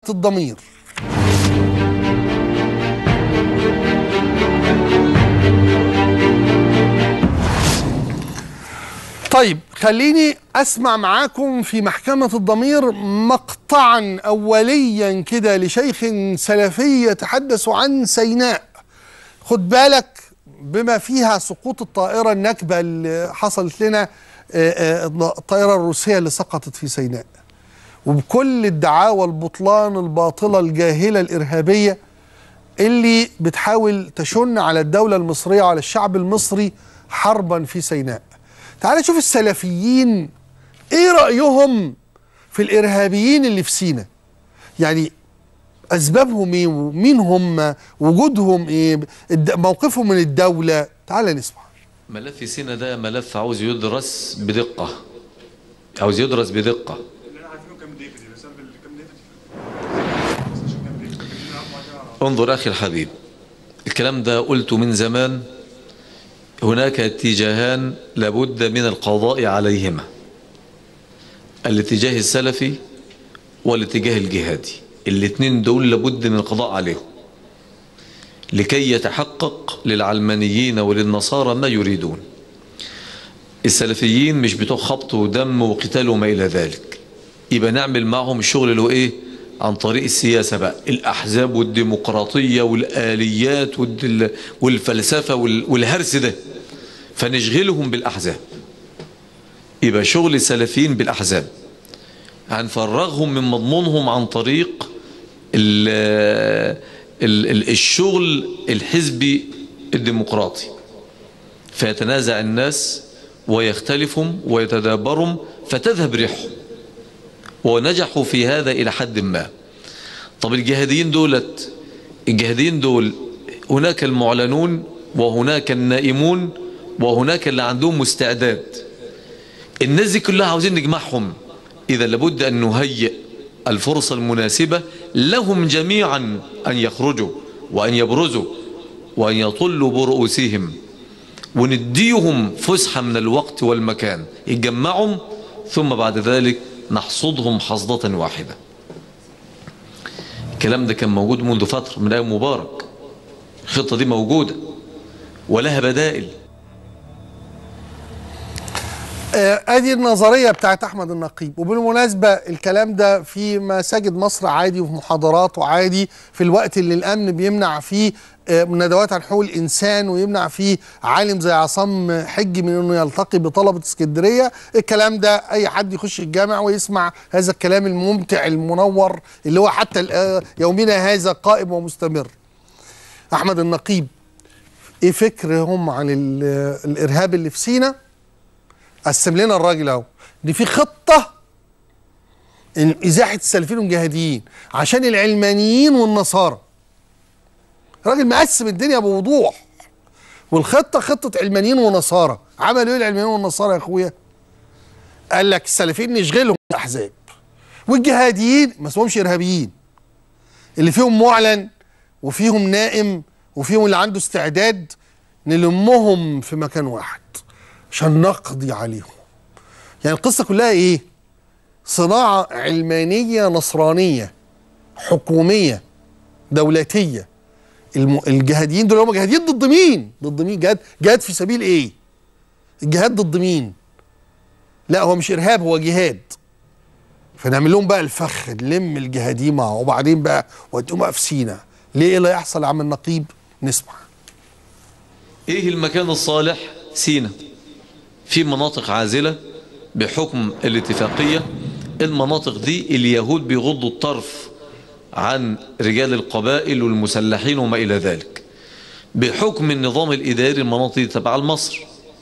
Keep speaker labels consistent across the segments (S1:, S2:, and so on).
S1: الضمير طيب خليني اسمع معاكم في محكمة الضمير مقطعا اوليا كده لشيخ سلفي يتحدث عن سيناء خد بالك بما فيها سقوط الطائرة النكبة اللي حصلت لنا آه، آه، الطائرة الروسية اللي سقطت في سيناء وبكل الدعاوى البطلان الباطلة الجاهلة الإرهابية اللي بتحاول تشن على الدولة المصرية وعلى الشعب المصري حربا في سيناء تعال نشوف السلفيين ايه رأيهم في الإرهابيين اللي في سيناء يعني أسبابهم ايه ومين هم وجودهم ايه الد- موقفهم من الدولة تعال نسمع
S2: ملف سينا ده ملف عاوز يدرس بدقة عاوز يدرس بدقة انظر أخي الحبيب الكلام ده قلته من زمان هناك اتجاهان لابد من القضاء عليهما الاتجاه السلفي والاتجاه الجهادي الاثنين دول لابد من القضاء عليهم لكي يتحقق للعلمانيين وللنصارى ما يريدون السلفيين مش بتوع خبط ودم وقتال وما إلى ذلك يبقى نعمل معهم الشغل اللي هو إيه عن طريق السياسة بقى الأحزاب والديمقراطية والآليات والدل- والفلسفة وال- والهرس ده فنشغلهم بالأحزاب يبقى شغل السلفيين بالأحزاب هنفرغهم من مضمونهم عن طريق ال- ال- ال- الشغل الحزبي الديمقراطي فيتنازع الناس ويختلفهم ويتدابرهم فتذهب ريحهم ونجحوا في هذا إلى حد ما طب الجهاديين دولت الجهاديين دول هناك المعلنون وهناك النائمون وهناك اللي عندهم مستعداد الناس دي كلها عاوزين نجمعهم إذا لابد أن نهيئ الفرصة المناسبة لهم جميعا أن يخرجوا وأن يبرزوا وأن يطلوا برؤوسهم ونديهم فسحة من الوقت والمكان يجمعهم ثم بعد ذلك نحصدهم حصدة واحدة الكلام ده كان موجود منذ فترة من أيام مبارك الخطة دي موجودة ولها بدائل
S1: آه، ادي النظريه بتاعت احمد النقيب وبالمناسبه الكلام ده في مساجد مصر عادي وفي محاضرات وعادي في الوقت اللي الامن بيمنع فيه آه، ندوات عن حقوق الانسان ويمنع فيه عالم زي عصام حجي من انه يلتقي بطلبه اسكندريه الكلام ده اي حد يخش الجامع ويسمع هذا الكلام الممتع المنور اللي هو حتى الآن يومنا هذا قائم ومستمر احمد النقيب ايه فكرهم عن ال- الارهاب اللي في سينا قسم لنا الراجل اهو ان في خطه ان ازاحه السلفيين والجهاديين عشان العلمانيين والنصارى راجل مقسم الدنيا بوضوح والخطه خطه علمانيين ونصارى عملوا ايه العلمانيين والنصارى يا اخويا قال لك السلفيين نشغلهم احزاب والجهاديين ما اسمهمش ارهابيين اللي فيهم معلن وفيهم نائم وفيهم اللي عنده استعداد نلمهم في مكان واحد عشان نقضي عليهم يعني القصة كلها ايه صناعة علمانية نصرانية حكومية دولتية الم... الجهاديين دول هم جهاديين ضد مين ضد مين جهاد جهاد في سبيل ايه الجهاد ضد مين لا هو مش ارهاب هو جهاد فنعمل لهم بقى الفخ نلم الجهاديين معه وبعدين بقى وديهم بقى في سينا ليه ايه اللي يحصل يا عم النقيب نسمع
S2: ايه المكان الصالح سينا في مناطق عازلة بحكم الاتفاقية المناطق دي اليهود بيغضوا الطرف عن رجال القبائل والمسلحين وما إلى ذلك بحكم النظام الإداري المناطق دي تبع مصر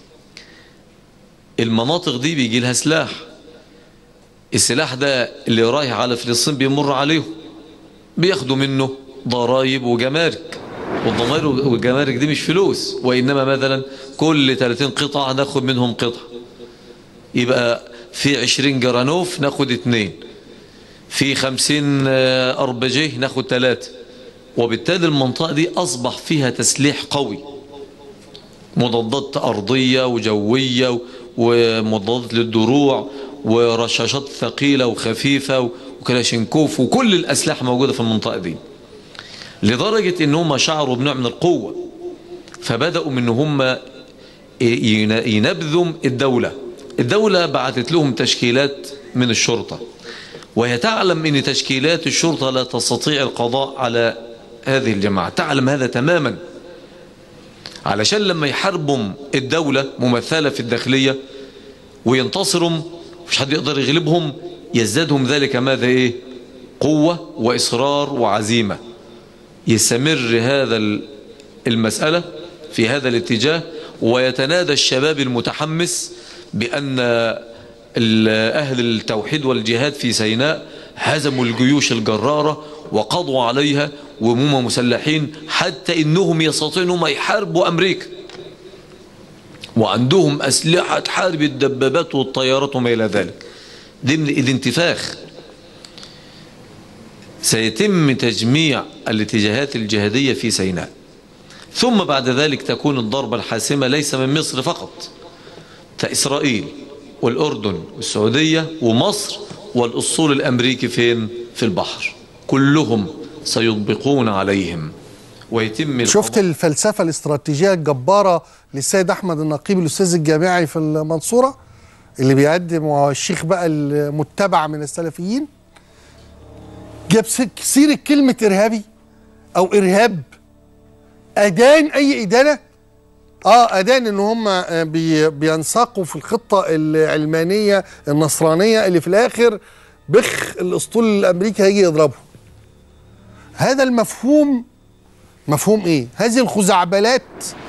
S2: المناطق دي بيجي لها سلاح السلاح ده اللي رايح على فلسطين بيمر عليهم بياخدوا منه ضرائب وجمارك والضمائر والجمارك دي مش فلوس وإنما مثلا كل 30 قطعة ناخد منهم قطعة يبقى في 20 جرانوف ناخد اتنين في 50 أربجيه ناخد ثلاثة وبالتالي المنطقة دي أصبح فيها تسليح قوي مضادات أرضية وجوية ومضادات للدروع ورشاشات ثقيلة وخفيفة وكلاشينكوف وكل الأسلحة موجودة في المنطقة دي لدرجة ان هم شعروا بنوع من القوة فبدأوا من هم ينبذوا الدولة الدولة بعثت لهم تشكيلات من الشرطة وهي تعلم ان تشكيلات الشرطة لا تستطيع القضاء على هذه الجماعة تعلم هذا تماما علشان لما يحاربوا الدولة ممثلة في الداخلية وينتصروا مش حد يقدر يغلبهم يزدادهم ذلك ماذا ايه قوة وإصرار وعزيمة يستمر هذا المسألة في هذا الاتجاه ويتنادى الشباب المتحمس بأن أهل التوحيد والجهاد في سيناء هزموا الجيوش الجرارة وقضوا عليها وهم مسلحين حتى إنهم يستطيعوا أنهم يحاربوا أمريكا وعندهم أسلحة تحارب الدبابات والطيارات وما إلى ذلك ضمن الانتفاخ سيتم تجميع الاتجاهات الجهادية في سيناء ثم بعد ذلك تكون الضربة الحاسمة ليس من مصر فقط فإسرائيل والأردن والسعودية ومصر والأسطول الأمريكي فين في البحر كلهم سيطبقون عليهم ويتم
S1: شفت الفلسفة الاستراتيجية الجبارة للسيد أحمد النقيب الأستاذ الجامعي في المنصورة اللي بيقدم وهو الشيخ بقى المتبع من السلفيين جاب سيرة كلمة إرهابي أو إرهاب أدان أي إدانة اه أدان إن هم بي بينساقوا في الخطة العلمانية النصرانية اللي في الآخر بخ الأسطول الأمريكي هيجي يضربه هذا المفهوم مفهوم إيه؟ هذه الخزعبلات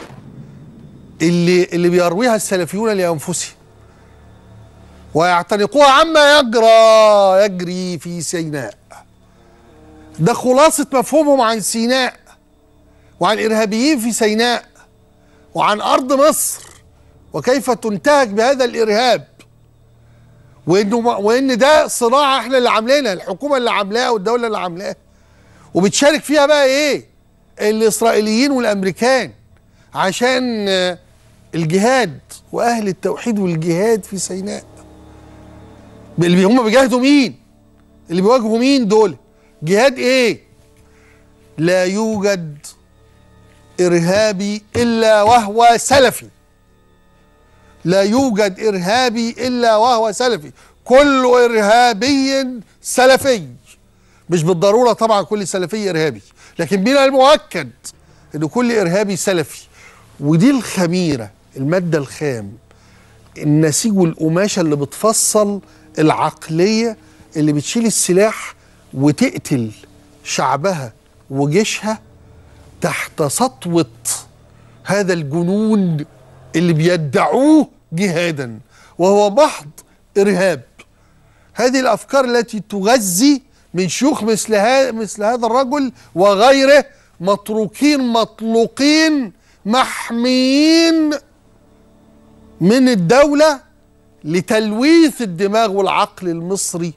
S1: اللي اللي بيرويها السلفيون لأنفسهم ويعتنقوها عما يجرى يجري في سيناء ده خلاصة مفهومهم عن سيناء وعن الإرهابيين في سيناء وعن أرض مصر وكيف تنتهك بهذا الإرهاب وإنه وإن ده صناعة إحنا اللي عاملينها الحكومة اللي عاملاها والدولة اللي عاملاها وبتشارك فيها بقى إيه؟ الإسرائيليين والأمريكان عشان الجهاد وأهل التوحيد والجهاد في سيناء اللي هم بيجاهدوا مين؟ اللي بيواجهوا مين دول؟ جهاد ايه لا يوجد ارهابي الا وهو سلفي لا يوجد ارهابي الا وهو سلفي كل ارهابي سلفي مش بالضروره طبعا كل سلفي ارهابي لكن من المؤكد ان كل ارهابي سلفي ودي الخميره الماده الخام النسيج والقماشه اللي بتفصل العقليه اللي بتشيل السلاح وتقتل شعبها وجيشها تحت سطوة هذا الجنون اللي بيدعوه جهادا وهو محض إرهاب هذه الأفكار التي تغذي من شيوخ مثل, ها مثل هذا الرجل وغيره متروكين مطلوقين محميين من الدولة لتلويث الدماغ والعقل المصري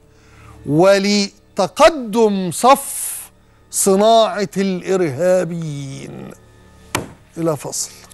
S1: ولتقدم صف صناعة الإرهابيين إلى فصل